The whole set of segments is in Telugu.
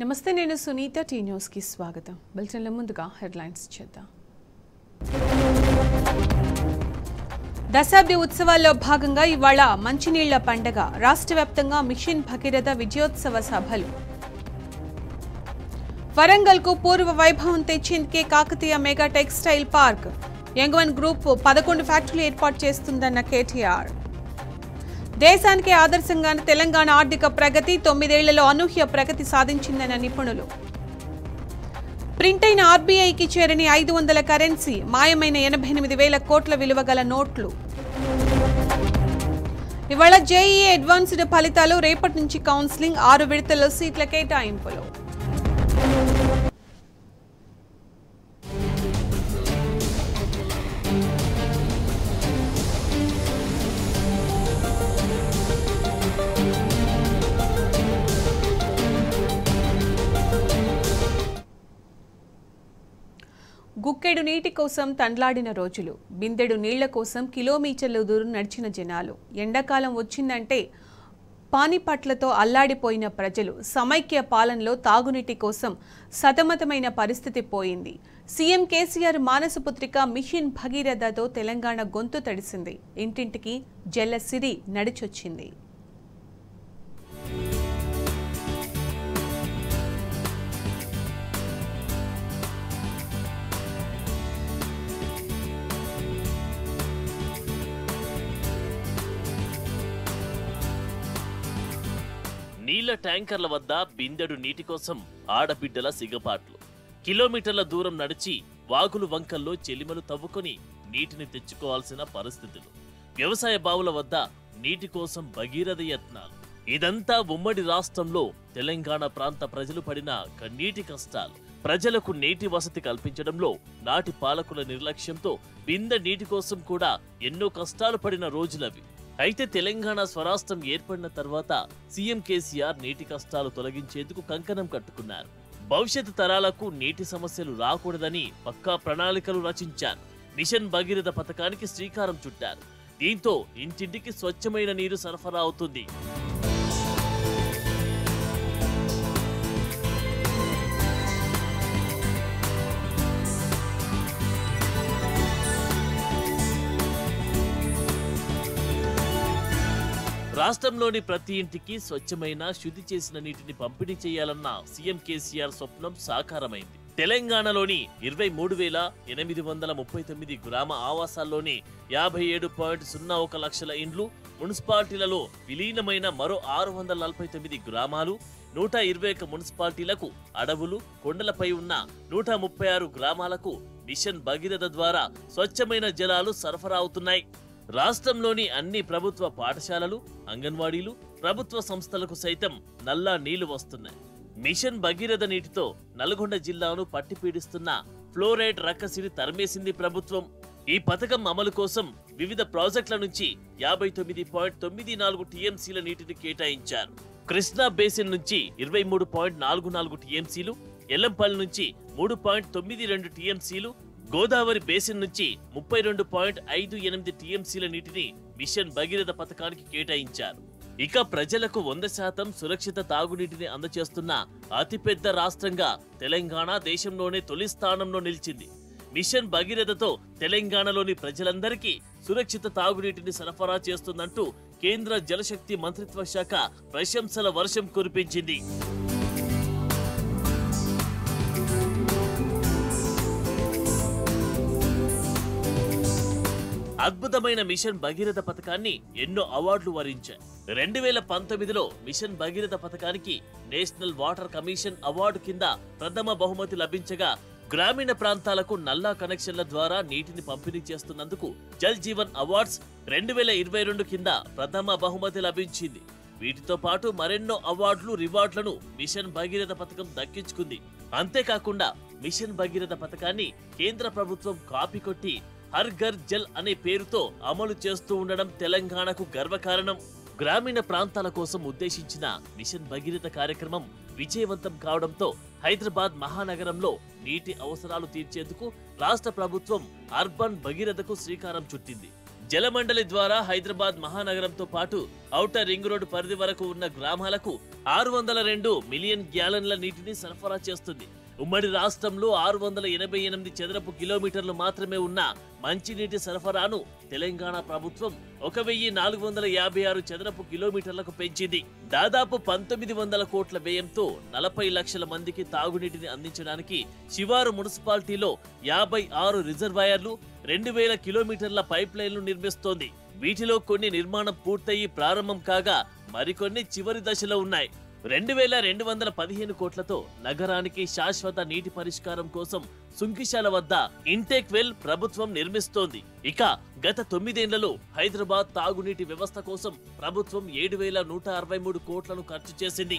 నమస్తే నేను సునీత టీ న్యూస్కి స్వాగతం బులెటిన్ల ముందుగా హెడ్లైన్స్ చేద్దాం దశాబ్ది ఉత్సవాల్లో భాగంగా ఇవాళ మంచినీళ్ల పండగ రాష్ట్ర వ్యాప్తంగా మిషన్ భగీరథ విజయోత్సవ సభలు వరంగల్కు పూర్వ వైభవం తెచ్చేందుకే Kakatiya mega textile park Youngone group పదకొండు ఫ్యాక్టరీలు ఏర్పాటు చేస్తుందన్న కేటీఆర్ దేశానికి ఆదర్శంగా తెలంగాణ ఆర్థిక ప్రగతి తొమ్మిదేళ్లలో అనూహ్య ప్రగతి సాధించిందన్న నిపుణులు ప్రింట్ అయిన ఆర్బీఐకి చేరని ఐదు వందల కరెన్సీ మాయమైన ఎనభై ఎనిమిది వేల కోట్ల విలువ గల నోట్లు ఇవాళ జేఈఏ అడ్వాన్స్డ్ ఫలితాలు రేపటి నుంచి కౌన్సిలింగ్ ఆరు విడతల్లో సీట్ల కేటాయింపులు గుక్కెడు నీటి కోసం తండ్లాడిన రోజులు బిందెడు నీళ్ల కోసం కిలోమీటర్ల దూరం నడిచిన జనాలు ఎండాకాలం వచ్చిందంటే పానిపట్లతో అల్లాడిపోయిన ప్రజలు సమైక్య పాలనలో తాగునీటి కోసం సతమతమైన పరిస్థితి పోయింది సీఎం కేసీఆర్ మానసపుత్రిక మిషన్ భగీరథతో తెలంగాణ గొంతు తడిసింది ఇంటింటికి జల్ల సిరి నడిచొచ్చింది నీళ్ల ట్యాంకర్ల వద్ద బిందెడు నీటి కోసం ఆడబిడ్డల సిగపాట్లు కిలోమీటర్ల దూరం నడిచి వాగులు వంకల్లో చెలిమలు తవ్వుకొని నీటిని తెచ్చుకోవాల్సిన పరిస్థితులు వ్యవసాయ బావుల వద్ద నీటి కోసం భగీరథ యత్నాలు ఇదంతా ఉమ్మడి రాష్ట్రంలో తెలంగాణ ప్రాంత ప్రజలు పడిన కన్నీటి కష్టాలు ప్రజలకు నీటి వసతి కల్పించడంలో నాటి పాలకుల నిర్లక్ష్యంతో బిందె నీటి కోసం కూడా ఎన్నో కష్టాలు పడిన రోజులవి అయితే తెలంగాణ స్వరాష్ట్రం ఏర్పడిన తర్వాత సీఎం కేసీఆర్ నీటి కష్టాలు తొలగించేందుకు కంకణం కట్టుకున్నారు భవిష్యత్ తరాలకు నీటి సమస్యలు రాకూడదని పక్కా ప్రణాళికలు రచించారు మిషన్ భగీరథ పథకానికి శ్రీకారం చుట్టారు దీంతో ఇంటింటికి స్వచ్ఛమైన నీరు సరఫరా అవుతుంది రాష్ట్రంలోని ప్రతి ఇంటికి స్వచ్ఛమైన శుద్ధి చేసిన నీటిని పంపిణీ చేయాలన్న సీఎం కేసీఆర్ స్వప్నం సాకారమైంది తెలంగాణలోని ఇరవై మూడు వేల ఎనిమిది వందల ముప్పై తొమ్మిది గ్రామ ఆవాసాల్లోని యాభై ఏడు పాయింట్ సున్నా ఒక లక్షల ఇండ్లు మున్సిపాలిటీలలో విలీనమైన మరో ఆరు వందల నలభై తొమ్మిది గ్రామాలు నూట ఇరవై ఒక్క మున్సిపాలిటీలకు అడవులు కొండలపై ఉన్న నూట ముప్పై ఆరు గ్రామాలకు మిషన్ భగీరథ ద్వారా స్వచ్ఛమైన జలాలు సరఫరా అవుతున్నాయి రాష్ట్రంలోని అన్ని ప్రభుత్వ పాఠశాలలు అంగన్వాడీలు ప్రభుత్వ సంస్థలకు సైతం నల్లా నీళ్లు వస్తున్నాయి మిషన్ భగీరథ నీటితో నల్గొండ జిల్లాను పట్టిపీడిస్తున్న ఫ్లోరైడ్ రక్కసిని తరిమేసింది ప్రభుత్వం ఈ పథకం అమలు కోసం వివిధ ప్రాజెక్టుల నుంచి యాభై తొమ్మిది పాయింట్ తొమ్మిది నాలుగు టీఎంసీల నీటిని కేటాయించారు కృష్ణా బేసిన్ నుంచి ఇరవై మూడు పాయింట్ నాలుగు నాలుగు టీఎంసీలు ఎల్లంపల్లి నుంచి మూడు పాయింట్ తొమ్మిది రెండు టీఎంసీలు గోదావరి బేసిన్ నుంచి ముప్పై రెండు పాయింట్ ఐదు ఎనిమిది టీఎంసీల నీటిని మిషన్ భగీరథ పథకానికి కేటాయించారు ఇక ప్రజలకు వంద శాతం సురక్షిత తాగునీటిని అందజేస్తున్న అతిపెద్ద రాష్ట్రంగా తెలంగాణ దేశంలోనే తొలి స్థానంలో నిలిచింది మిషన్ భగీరథతో తెలంగాణలోని ప్రజలందరికీ సురక్షిత తాగునీటిని సరఫరా చేస్తుందంటూ కేంద్ర జలశక్తి మంత్రిత్వ శాఖ ప్రశంసల వర్షం కురిపించింది అద్భుతమైన మిషన్ భగీరథ పథకాన్ని ఎన్నో అవార్డులు వరించాయి రెండు వేల పంతొమ్మిదిలో మిషన్ భగీరథ పథకానికి నేషనల్ వాటర్ కమిషన్ అవార్డు కింద ప్రథమ బహుమతి లభించగా గ్రామీణ ప్రాంతాలకు నల్లా కనెక్షన్ల ద్వారా నీటిని పంపిణీ చేస్తున్నందుకు జల్ జీవన్ అవార్డ్స్ రెండు వేల ఇరవై రెండు కింద ప్రథమ బహుమతి లభించింది వీటితో పాటు మరెన్నో అవార్డులు రివార్డులను మిషన్ భగీరథ పథకం దక్కించుకుంది అంతేకాకుండా మిషన్ భగీరథ పథకాన్ని కేంద్ర ప్రభుత్వం కాపీ కొట్టి హర్ ఘర్ జల్ అనే పేరుతో అమలు చేస్తూ ఉండడం తెలంగాణకు గర్వకారణం గ్రామీణ ప్రాంతాల కోసం ఉద్దేశించిన మిషన్ భగీరథ కార్యక్రమం విజయవంతం కావడంతో హైదరాబాద్ మహానగరంలో నీటి అవసరాలు తీర్చేందుకు రాష్ట్ర ప్రభుత్వం అర్బన్ భగీరథకు శ్రీకారం చుట్టింది జలమండలి ద్వారా హైదరాబాద్ మహానగరంతో పాటు ఔటర్ రింగ్ రోడ్డు పరిధి వరకు ఉన్న గ్రామాలకు ఆరు వందల రెండు మిలియన్ గ్యాలన్ల నీటిని సరఫరా చేస్తుంది ఉమ్మడి రాష్ట్రంలో ఆరు వందల ఎనభై ఎనిమిది చదరపు కిలోమీటర్లు మాత్రమే ఉన్న మంచినీటి సరఫరాను తెలంగాణ ప్రభుత్వం ఒక వెయ్యి నాలుగు వందల యాభై ఆరు చదరపు కిలోమీటర్లకు పెంచింది దాదాపు పంతొమ్మిది వందల కోట్ల వ్యయంతో నలభై లక్షల మందికి తాగునీటిని అందించడానికి శివారు మున్సిపాలిటీలో యాభై ఆరు రిజర్వాయర్లు రెండు వేల కిలోమీటర్ల పైప్ లైన్లు నిర్మిస్తోంది వీటిలో కొన్ని నిర్మాణం పూర్తయి ప్రారంభం కాగా మరికొన్ని చివరి దశలో ఉన్నాయి రెండు వేల రెండు వందల పదిహేను కోట్లతో నగరానికి శాశ్వత నీటి పరిష్కారం కోసం సుంకిశాల వద్ద ఇంటేక్ వెల్ ప్రభుత్వం నిర్మిస్తోంది ఇక గత తొమ్మిదేళ్లలో హైదరాబాద్ తాగునీటి వ్యవస్థ కోసం ప్రభుత్వం ఏడు వేల నూట అరవై మూడు కోట్లను ఖర్చు చేసింది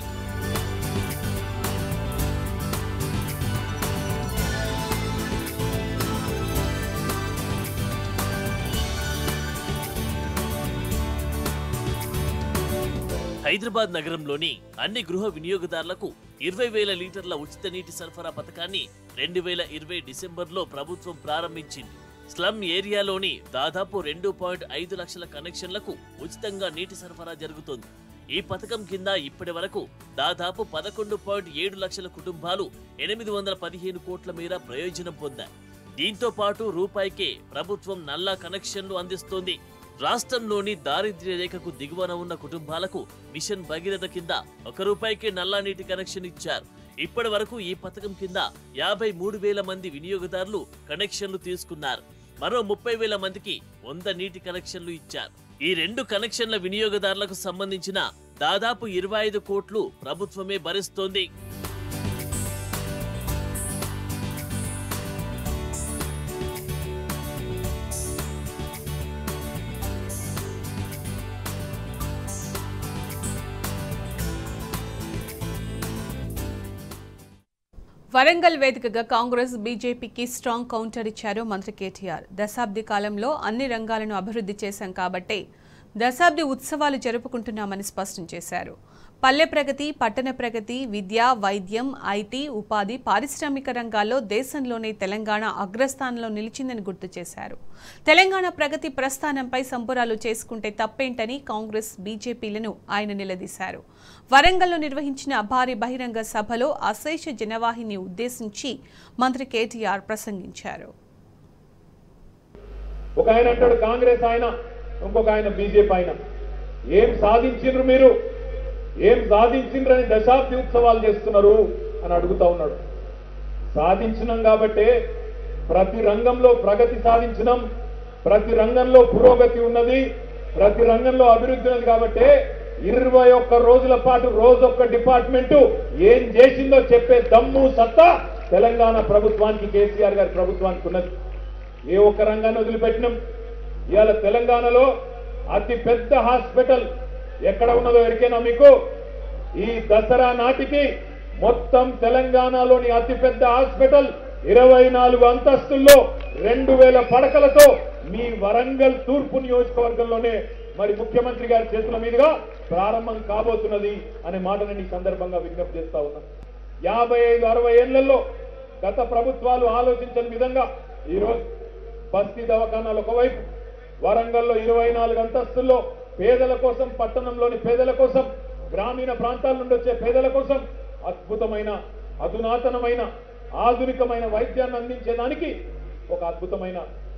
హైదరాబాద్ నగరంలోని అన్ని గృహ వినియోగదారులకు ఇరవై వేల లీటర్ల ఉచిత నీటి సరఫరా పథకాన్ని రెండు వేల ఇరవై డిసెంబర్లో ప్రభుత్వం ప్రారంభించింది స్లమ్ ఏరియాలోని దాదాపు రెండు పాయింట్ ఐదు లక్షల కనెక్షన్లకు ఉచితంగా నీటి సరఫరా జరుగుతోంది ఈ పథకం కింద ఇప్పటి వరకు దాదాపు పదకొండు పాయింట్ ఏడు లక్షల కుటుంబాలు ఎనిమిది వందల పదిహేను కోట్ల మేర ప్రయోజనం పొందాయి దీంతో పాటు రూపాయికే ప్రభుత్వం నల్లా కనెక్షన్లు అందిస్తోంది రాష్ట్రంలోని దారిద్ర్య రేఖకు దిగువన ఉన్న కుటుంబాలకు మిషన్ భగీరథ కింద ఒక రూపాయికే నల్లా నీటి కనెక్షన్ ఇచ్చారు ఇప్పటి వరకు ఈ పథకం కింద యాభై మూడు వేల మంది వినియోగదారులు కనెక్షన్లు తీసుకున్నారు మరో ముప్పై వేల మందికి వంద నీటి కనెక్షన్లు ఇచ్చారు ఈ రెండు కనెక్షన్ల వినియోగదారులకు సంబంధించిన దాదాపు ఇరవై ఐదు కోట్లు ప్రభుత్వమే భరిస్తోంది వరంగల్ వేదికగా కాంగ్రెస్ బీజేపీకి స్ట్రాంగ్ కౌంటర్ ఇచ్చారు మంత్రి కేటీఆర్ దశాబ్ది కాలంలో అన్ని రంగాలను అభివృద్ధి చేశాం కాబట్టే దశాబ్ది ఉత్సవాలు జరుపుకుంటున్నామని స్పష్టం చేశారు పల్లె ప్రగతి పట్టణ ప్రగతి విద్య వైద్యం ఐటీ ఉపాధి పారిశ్రామిక రంగాల్లో దేశంలోనే తెలంగాణ అగ్రస్థానంలో నిలిచిందని గుర్తు చేశారు తెలంగాణ ప్రగతి ప్రస్థానంపై సంబురాలు చేసుకుంటే తప్పేంటని కాంగ్రెస్ బీజేపీలను ఆయన నిలదీశారు వరంగల్లో నిర్వహించిన భారీ బహిరంగ సభలో అశేష జనవాహిని ఉద్దేశించి మంత్రి కేటీఆర్ ప్రసంగించారు ఒక ఆయన అంటాడు కాంగ్రెస్ ఆయన ఇంకొక ఆయన బీజేపీ ఆయన ఏం సాధించిండ్రు మీరు ఏం సాధించిండ్రని దశాబ్ది ఉత్సవాలు చేస్తున్నారు అని అడుగుతా ఉన్నాడు సాధించినాం కాబట్టే ప్రతి రంగంలో ప్రగతి సాధించినాం ప్రతి రంగంలో పురోగతి ఉన్నది ప్రతి రంగంలో అభివృద్ధి ఉన్నది కాబట్టే ఇరవై ఒక్క రోజుల పాటు రోజొక్క డిపార్ట్మెంటు ఏం చేసిందో చెప్పే దమ్ము సత్తా తెలంగాణ ప్రభుత్వానికి కేసీఆర్ గారి ప్రభుత్వానికి ఉన్నది ఏ ఒక్క రంగాన్ని వదిలిపెట్టినాం ఇవాళ తెలంగాణలో అతి పెద్ద హాస్పిటల్ ఎక్కడ ఉన్నదో ఎరికేనా మీకు ఈ దసరా నాటికి మొత్తం తెలంగాణలోని అతి పెద్ద హాస్పిటల్ ఇరవై నాలుగు అంతస్తుల్లో రెండు వేల పడకలతో మీ వరంగల్ తూర్పు నియోజకవర్గంలోనే మరి ముఖ్యమంత్రి గారి చేతుల మీదుగా ప్రారంభం కాబోతున్నది అనే మాట నేను ఈ సందర్భంగా విజ్ఞప్తి చేస్తా ఉన్నా యాభై ఐదు అరవై ఏళ్లలో గత ప్రభుత్వాలు ఆలోచించని విధంగా ఈరోజు బస్తీ దవాఖానాలు ఒకవైపు వరంగల్లో ఇరవై నాలుగు అంతస్తుల్లో పేదల కోసం పట్టణంలోని పేదల కోసం గ్రామీణ ప్రాంతాల నుండి వచ్చే పేదల కోసం అద్భుతమైన అధునాతనమైన ఆధునికమైన వైద్యాన్ని అందించేదానికి ఒక అద్భుతమైన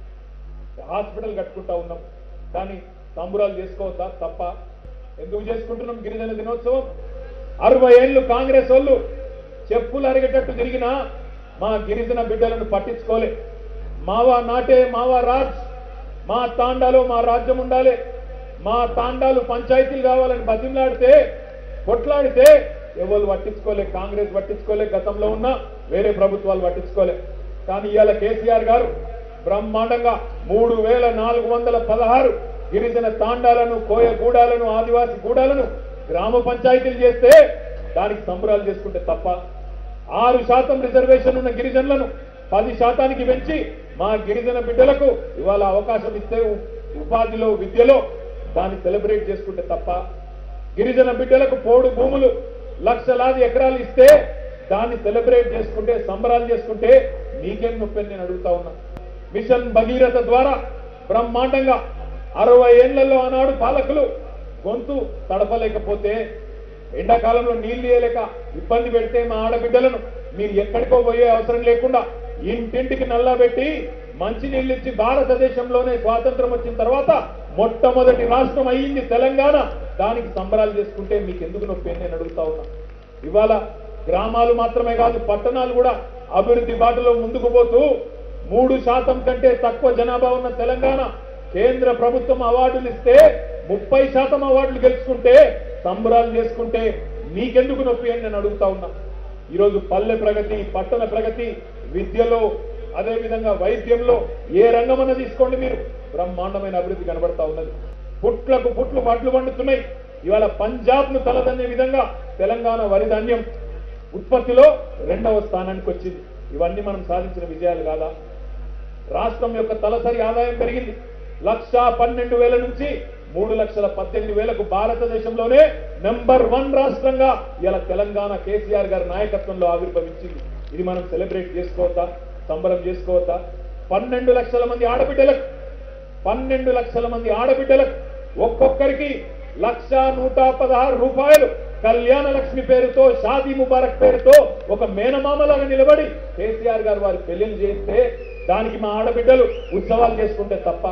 హాస్పిటల్ కట్టుకుంటా ఉన్నాం కానీ సంబురాలు చేసుకోవద్దా తప్ప ఎందుకు చేసుకుంటున్నాం గిరిజన దినోత్సవం అరవై ఏళ్ళు కాంగ్రెస్ వాళ్ళు చెప్పులు అరిగేటట్టు తిరిగినా మా గిరిజన బిడ్డలను పట్టించుకోలే మావా నాటే మావా రాజ్ మా తాండాలో మా రాజ్యం ఉండాలి మా తాండాలు పంచాయతీలు కావాలని బతిమలాడితే కొట్లాడితే ఎవరు పట్టించుకోలే కాంగ్రెస్ పట్టించుకోలే గతంలో ఉన్న వేరే ప్రభుత్వాలు పట్టించుకోలే కానీ ఇవాళ కేసీఆర్ గారు బ్రహ్మాండంగా మూడు వేల నాలుగు వందల పదహారు గిరిజన తాండాలను కోయ గూడాలను ఆదివాసి గూడాలను గ్రామ పంచాయతీలు చేస్తే దానికి సంబరాలు చేసుకుంటే తప్ప ఆరు శాతం రిజర్వేషన్ ఉన్న గిరిజనులను పది శాతానికి పెంచి మా గిరిజన బిడ్డలకు ఇవాళ అవకాశం ఇస్తే ఉ- ఉపాధిలో విద్యలో దాన్ని సెలబ్రేట్ చేసుకుంటే తప్ప గిరిజన బిడ్డలకు పోడు భూములు లక్షలాది ఎకరాలు ఇస్తే దాన్ని సెలబ్రేట్ చేసుకుంటే సంబరాలు చేసుకుంటే నీకేం నొప్పని నేను అడుగుతా ఉన్నా మిషన్ భగీరథ ద్వారా బ్రహ్మాండంగా అరవై ఏళ్లలో ఆనాడు పాలకులు గొంతు తడపలేకపోతే ఎండాకాలంలో నీళ్లు ఇయ్యలేక ఇబ్బంది పెడితే మా ఆడబిడ్డలను మీరు ఎక్కడికో పోయే అవసరం లేకుండా ఇంటింటికి నల్లబెట్టి మంచి నీళ్ళు ఇచ్చి భారతదేశంలోనే స్వాతంత్రం వచ్చిన తర్వాత మొట్టమొదటి రాష్ట్రం అయ్యింది తెలంగాణ దానికి సంబరాలు చేసుకుంటే మీకు ఎందుకు నొప్పి అని నేను అడుగుతా ఉన్నా ఇవాళ గ్రామాలు మాత్రమే కాదు పట్టణాలు కూడా అభివృద్ధి బాటలో ముందుకు పోతూ మూడు శాతం కంటే తక్కువ జనాభా ఉన్న తెలంగాణ కేంద్ర ప్రభుత్వం అవార్డులు ఇస్తే ముప్పై శాతం అవార్డులు గెలుచుకుంటే సంబరాలు చేసుకుంటే మీకెందుకు నొప్పి అని నేను అడుగుతా ఉన్నా ఈరోజు పల్లె ప్రగతి పట్టణ ప్రగతి విద్యలో అదే విధంగా వైద్యంలో ఏ రంగమన్నా తీసుకోండి మీరు బ్రహ్మాండమైన అభివృద్ధి కనబడతా ఉన్నది పుట్లకు పుట్లు వడ్లు పండుతున్నాయి ఇవాళ పంజాబ్ ను తలదన్నే విధంగా తెలంగాణ వరి ధాన్యం ఉత్పత్తిలో రెండవ స్థానానికి వచ్చింది ఇవన్నీ మనం సాధించిన విజయాలు కాదా రాష్ట్రం యొక్క తలసరి ఆదాయం పెరిగింది లక్ష పన్నెండు వేల నుంచి మూడు లక్షల పద్దెనిమిది వేలకు భారతదేశంలోనే నెంబర్ వన్ రాష్ట్రంగా ఇలా తెలంగాణ కేసీఆర్ గారి నాయకత్వంలో ఆవిర్భవించింది ఇది మనం సెలబ్రేట్ చేసుకోవద్దా సంబరం చేసుకోవద్దా పన్నెండు లక్షల మంది ఆడబిడ్డలకు పన్నెండు లక్షల మంది ఆడబిడ్డలకు ఒక్కొక్కరికి లక్ష నూట పదహారు రూపాయలు కళ్యాణ లక్ష్మి పేరుతో షాదీ ముబారక్ పేరుతో ఒక మేనమామలాగా నిలబడి కేసీఆర్ గారు వారి పెళ్లిని చేస్తే దానికి మా ఆడబిడ్డలు ఉత్సవాలు చేసుకుంటే తప్ప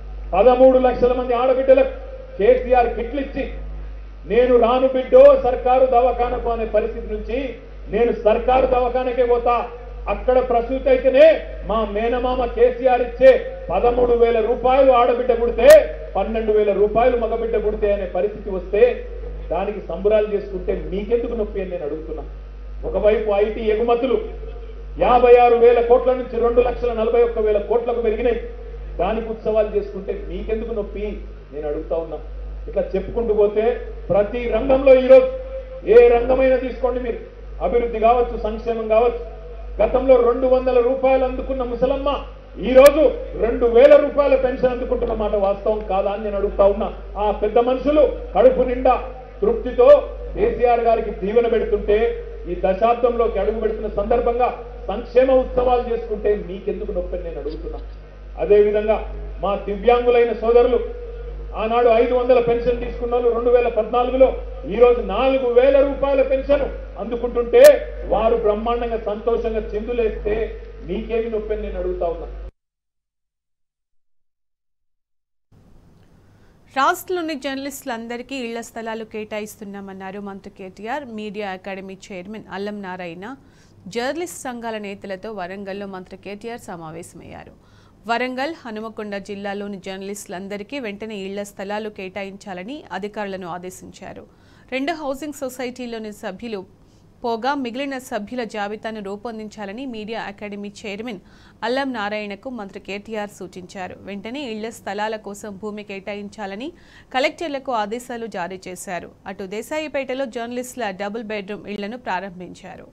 పదమూడు లక్షల మంది ఆడబిడ్డలకు కేసీఆర్ కిట్లు ఇచ్చి నేను రాను బిడ్డో సర్కారు దవాఖానకు అనే పరిస్థితి నుంచి నేను సర్కారు దవాఖానకే పోతా అక్కడ ప్రసూతి అయితేనే మా మేనమామ కేసీఆర్ ఇచ్చే పదమూడు వేల రూపాయలు ఆడబిడ్డ పుడితే పన్నెండు వేల రూపాయలు మగబిడ్డ పుడితే అనే పరిస్థితి వస్తే దానికి సంబరాలు చేసుకుంటే మీకెందుకు నొప్పి అని నేను అడుగుతున్నా ఒకవైపు ఐటీ ఎగుమతులు యాభై ఆరు వేల కోట్ల నుంచి రెండు లక్షల నలభై ఒక్క వేల కోట్లకు పెరిగినాయి దానికి ఉత్సవాలు చేసుకుంటే మీకెందుకు నొప్పి నేను అడుగుతా ఉన్నా ఇట్లా చెప్పుకుంటూ పోతే ప్రతి రంగంలో ఈరోజు ఏ రంగమైనా తీసుకోండి మీరు అభివృద్ధి కావచ్చు సంక్షేమం కావచ్చు గతంలో రెండు వందల రూపాయలు అందుకున్న ముసలమ్మ ఈ రోజు రెండు వేల రూపాయల పెన్షన్ అందుకుంటున్న మాట వాస్తవం కాదా అని నేను అడుగుతా ఉన్నా ఆ పెద్ద మనుషులు కడుపు నిండా తృప్తితో కేసీఆర్ గారికి దీవెన పెడుతుంటే ఈ దశాబ్దంలోకి అడుగు పెడుతున్న సందర్భంగా సంక్షేమ ఉత్సవాలు చేసుకుంటే మీకెందుకు నొప్పి అని నేను అడుగుతున్నా అదే విధంగా మా దివ్యాంగులైన సోదరులు ఆనాడు ఐదు వందల పెన్షన్ తీసుకున్న వాళ్ళు రెండు వేల పద్నాలుగులో ఈ రోజు నాలుగు వేల రూపాయల పెన్షన్ అందుకుంటుంటే వారు బ్రహ్మాండంగా సంతోషంగా చిందులేస్తే మీకేమి నొప్పి అని నేను అడుగుతా ఉన్నా రాష్ట్రంలోని జర్నలిస్టులందరికీ ఇళ్ల స్థలాలు కేటాయిస్తున్నామన్నారు మంత్రి కేటీఆర్ మీడియా అకాడమీ చైర్మన్ అల్లం నారాయణ జర్నలిస్ట్ సంఘాల నేతలతో వరంగల్లో మంత్రి కేటీఆర్ సమావేశమయ్యారు వరంగల్ హనుమకొండ జిల్లాలోని జర్నలిస్టులందరికీ వెంటనే ఇళ్ల స్థలాలు కేటాయించాలని అధికారులను ఆదేశించారు రెండు హౌసింగ్ సొసైటీలోని సభ్యులు పోగా మిగిలిన సభ్యుల జాబితాను రూపొందించాలని మీడియా అకాడమీ చైర్మన్ అల్లం నారాయణకు మంత్రి కేటీఆర్ సూచించారు వెంటనే ఇళ్ల స్థలాల కోసం భూమి కేటాయించాలని కలెక్టర్లకు ఆదేశాలు జారీ చేశారు అటు దేశాయిపేటలో జర్నలిస్టుల డబుల్ బెడ్రూమ్ ఇళ్లను ప్రారంభించారు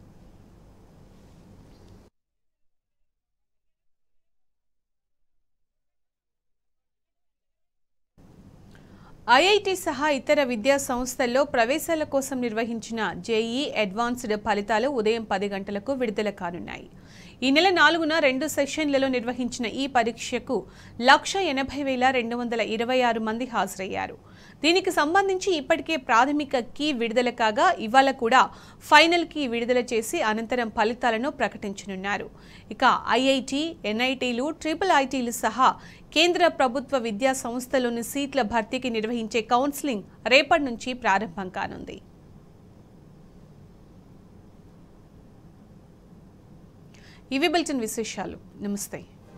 ఐఐటి సహా ఇతర విద్యా సంస్థల్లో ప్రవేశాల కోసం నిర్వహించిన జేఈ అడ్వాన్స్డ్ ఫలితాలు ఉదయం పది గంటలకు విడుదల కానున్నాయి ఈ నెల నాలుగున రెండు సెషన్లలో నిర్వహించిన ఈ పరీక్షకు లక్ష ఎనభై వేల రెండు వందల ఇరవై ఆరు మంది హాజరయ్యారు దీనికి సంబంధించి ఇప్పటికే ప్రాథమిక కీ విడుదల కాగా ఇవాళ కూడా ఫైనల్ కీ విడుదల చేసి అనంతరం ఫలితాలను ప్రకటించనున్నారు ఇక ఐఐటి ఎన్ఐటీలు ట్రిపుల్ ఐటీలు సహా కేంద్ర ప్రభుత్వ విద్యా సంస్థలోని సీట్ల భర్తీకి నిర్వహించే కౌన్సిలింగ్ రేపటి నుంచి ప్రారంభం కానుంది ఇవి బులెటిన్ విశేషాలు నమస్తే